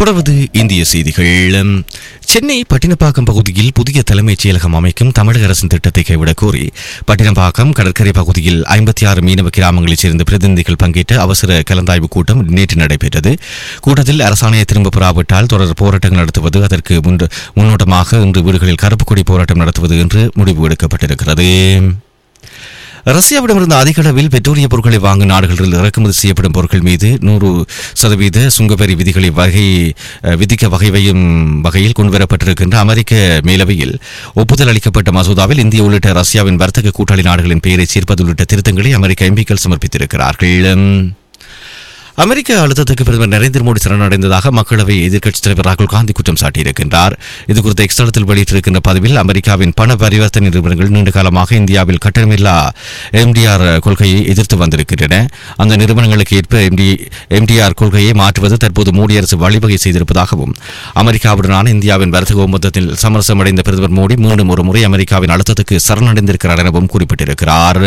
தொடர்வது இந்திய செய்திகள் சென்னை பட்டினப்பாக்கம் பகுதியில் புதிய தலைமைச் செயலகம் அமைக்கும் தமிழக அரசின் திட்டத்தை கைவிடக் கோரி பட்டினப்பாக்கம் கடற்கரை பகுதியில் ஐம்பத்தி ஆறு மீனவ கிராமங்களைச் சேர்ந்த பிரதிநிதிகள் பங்கேற்ற அவசர கலந்தாய்வு கூட்டம் நேற்று நடைபெற்றது கூட்டத்தில் அரசாணையை திரும்பப் பெறாவிட்டால் தொடர் போராட்டங்கள் நடத்துவது அதற்கு முன் முன்னோட்டமாக இன்று வீடுகளில் கருப்பு கொடி போராட்டம் நடத்துவது என்று முடிவு எடுக்கப்பட்டிருக்கிறது ரஷ்யாவிடமிருந்து அதிக அளவில் பெட்ரோலிய பொருட்களை வாங்கும் நாடுகளில் இறக்குமதி செய்யப்படும் பொருட்கள் மீது நூறு சதவீத சுங்கவரி விதிகளை வகை அஹ், விதிக்க வகைவையும் வகையில் கொண்டுவரப்பட்டிருக்கின்ற அமெரிக்க மேலவையில் ஒப்புதல் அளிக்கப்பட்ட மசோதாவில் இந்தியா உள்ளிட்ட ரஷ்யாவின் வர்த்தக கூட்டாளி நாடுகளின் பெயரை சேர்ப்பது உள்ளிட்ட திருத்தங்களை அமெரிக்க எம்பிக்கள் சமர்ப்பித்திருக்கிறார்கள் அமெரிக்க அழுத்தத்துக்கு பிரதமர் நரேந்திர மோடி சரணடைந்ததாக மக்களவை எதிர்க்கட்சித் தலைவர் ராகுல் காந்தி குற்றம் சாட்டியிருக்கின்றார் இதுகுறித்த எக்ஸ்தலத்தில் வெளியிட்டிருக்கின்ற பதிவில் அமெரிக்காவின் பண பரிவர்த்தனை நிறுவனங்கள் நீண்ட காலமாக இந்தியாவில் கட்டணமில்லா எம்டிஆர் கொள்கையை எதிர்த்து வந்திருக்கின்றன அந்த நிறுவனங்களுக்கு ஏற்ப எம்டி எம்டிஆர் கொள்கையை மாற்றுவது தற்போது மோடி அரசு வழிவகை செய்திருப்பதாகவும் அமெரிக்காவுடனான இந்தியாவின் வர்த்தக ஒப்பந்தத்தில் சமரசமடைந்த பிரதமர் மோடி மீண்டும் ஒரு முறை அமெரிக்காவின் அழுத்தத்துக்கு சரணடைந்திருக்கிறார் எனவும் குறிப்பிட்டிருக்கிறார்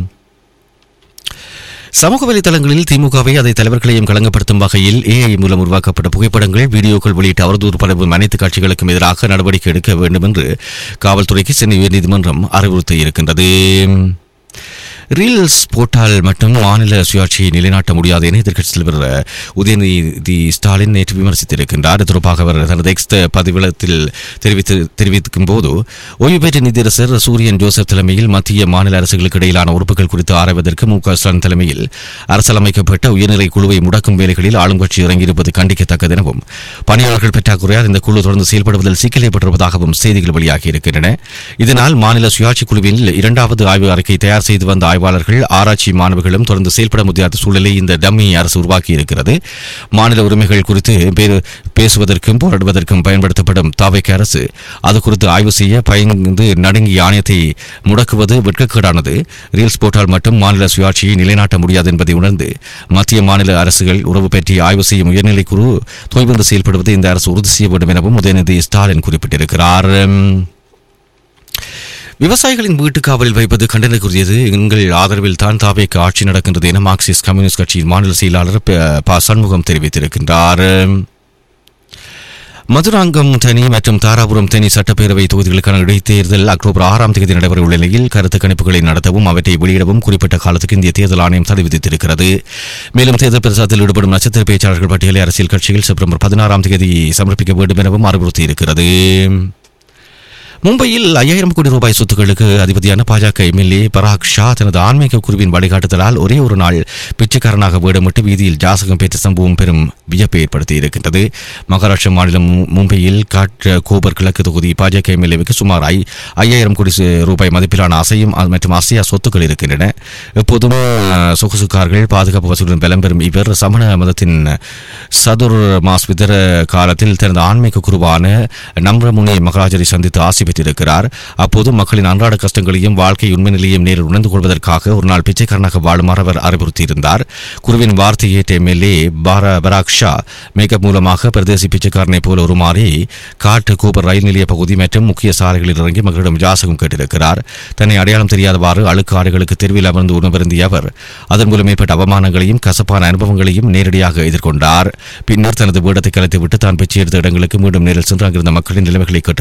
சமூக வலைதளங்களில் திமுகவை அதை தலைவர்களையும் களங்கப்படுத்தும் வகையில் ஏஐ மூலம் உருவாக்கப்பட்ட புகைப்படங்கள் வீடியோக்கள் உள்ளிட்ட அவதூறு பரவும் அனைத்து கட்சிகளுக்கும் எதிராக நடவடிக்கை எடுக்க வேண்டும் என்று காவல்துறைக்கு சென்னை உயர்நீதிமன்றம் அறிவுறுத்தியிருக்கின்றது ரீல்ஸ் போட்டால் மட்டும் மாநில சுயாட்சியை நிலைநாட்ட முடியாது என எதிர்க்கட்சித் தலைவர் உதயநிதி ஸ்டாலின் நேற்று விமர்சித்திருக்கின்றார் இது தொடர்பாக அவர் தனது எக்ஸ் பதிவிலத்தில் தெரிவித்து தெரிவிக்கும் போது ஓய்வு பெற்ற நீதியரசர் சூரியன் ஜோசப் தலைமையில் மத்திய மாநில அரசுகளுக்கு இடையிலான உறுப்புகள் குறித்து ஆராய்வதற்கு மு க ஸ்டாலின் தலைமையில் அரசலமைக்கப்பட்ட உயர்நிலை குழுவை முடக்கும் வேலைகளில் ஆளும் கட்சி இறங்கியிருப்பது கண்டிக்கத்தக்கது எனவும் பணியாளர்கள் பற்றாக்குறையால் இந்த குழு தொடர்ந்து செயல்படுவதில் சிக்கல் ஏற்பட்டிருப்பதாகவும் செய்திகள் வெளியாகி இருக்கின்றன இதனால் மாநில சுயாட்சி குழுவில் இரண்டாவது ஆய்வு அறிக்கை தயார் செய்து வந்த ஆய்வாளர்கள் ஆராய்ச்சி மாணவர்களும் தொடர்ந்து செயல்பட முடியாத சூழலை இந்த டம்மி அரசு உருவாக்கி இருக்கிறது மாநில உரிமைகள் குறித்து பே- பேசுவதற்கும் போராடுவதற்கும் பயன்படுத்தப்படும் தாவைக்கு அரசு அது குறித்து ஆய்வு செய்ய பயந்து நடுங்கி ஆணையத்தை முடக்குவது வெட்கக்கேடானது ரீல்ஸ் போட்டால் மட்டும் மாநில சுயாட்சியை நிலைநாட்ட முடியாது என்பதை உணர்ந்து மத்திய மாநில அரசுகள் உறவு பற்றி ஆய்வு செய்யும் உயர்நிலை குழு தொய்வந்து செயல்படுவதை இந்த அரசு உறுதி செய்ய வேண்டும் எனவும் உதயநிதி ஸ்டாலின் குறிப்பிட்டிருக்கிறார் விவசாயிகளின் வீட்டு காவலில் வைப்பது கண்டனக்குரியது எங்கள் ஆதரவில் தான் தாவேக்கு ஆட்சி நடக்கின்றது என மார்க்சிஸ்ட் கம்யூனிஸ்ட் கட்சியின் மாநில செயலாளர் ப. ப சண்முகம் தெரிவித்திருக்கின்றார் மதுராங்கம் தனி மற்றும் தாராபுரம் தனி சட்டப்பேரவை தொகுதிகளுக்கான இடைத்தேர்தல் அக்டோபர் ஆறாம் தேதி நடைபெறவுள்ள நிலையில் கருத்து கணிப்புகளை நடத்தவும் அவற்றை வெளியிடவும் குறிப்பிட்ட காலத்துக்கு இந்திய தேர்தல் ஆணையம் தடை விதித்திருக்கிறது மேலும் தேர்தல் பிரச்சாரத்தில் ஈடுபடும் நட்சத்திர பேச்சாளர்கள் பட்டியலை அரசியல் கட்சிகள் செப்டம்பர் பதினாறாம் தேதி சமர்ப்பிக்க வேண்டும் எனவும் அறிவுறுத்தியிருக்கிறது மும்பையில் ஐயாயிரம் கோடி ரூபாய் சொத்துக்களுக்கு அதிபதியான பாஜக எம்எல்ஏ பராக் ஷா தனது ஆன்மீக குருவின் வழிகாட்டுதலால் ஒரே ஒரு நாள் பிச்சைக்காரனாக வேடமிட்டு வீதியில் ஜாசகம் பெற்ற சம்பவம் பெரும் வியப்பை ஏற்படுத்தி இருக்கின்றது மகாராஷ்டிரா மாநிலம் மு- மும்பையில் காட் கோபர் கிழக்கு தொகுதி பாஜக எம்எல்ஏவுக்கு சுமார் ஐ ஐயாயிரம் கோடி சு- ரூபாய் மதிப்பிலான அசையும் அ- மற்றும் அசையா சொத்துக்கள் இருக்கின்றன எப்போதும் அஹ், சொகுசு கார்கள் பாதுகாப்பு வசூலுடன் பலம் பெறும் இவர் சமண மதத்தின் சதுர் மாஸ் விதர காலத்தில் தனது ஆன்மீக குருவான நம்ரமுனி மகராஜரை சந்தித்து ஆசி பெற்றிருக்கிறார் அப்போது மக்களின் அன்றாட கஷ்டங்களையும் வாழ்க்கை உண்மை நிலையும் நேரில் உணர்ந்து கொள்வதற்காக ஒரு நாள் பிச்சைக்காரனாக வாழுமாறு அவர் அறிவுறுத்தியிருந்தார் குருவின் வார்த்தை ஏற்ற எம்எல்ஏ பாரா பராக் ஷா மேக்கப் மூலமாக பிரதேசி பிச்சைக்காரனைப் போல உருமாறி காட்டு கூப்பர் ரயில் நிலைய பகுதி மற்றும் முக்கிய சாலைகளில் இறங்கி மக்களிடம் ஜாசகம் கேட்டிருக்கிறார் தன்னை அடையாளம் தெரியாதவாறு அழுக்கு ஆடுகளுக்கு தெருவில் அமர்ந்து உணவருந்திய அவர் அதன் மூலம் ஏற்பட்ட அவமானங்களையும் கசப்பான அனுபவங்களையும் நேரடியாக எதிர்கொண்டார் பின்னர் தனது வீடத்தை கலைத்துவிட்டு தான் பிச்சை எடுத்த இடங்களுக்கு மீண்டும் நேரில் சென்று அங்கிருந்த மக்களின் நிலைமைகளை கேட்டு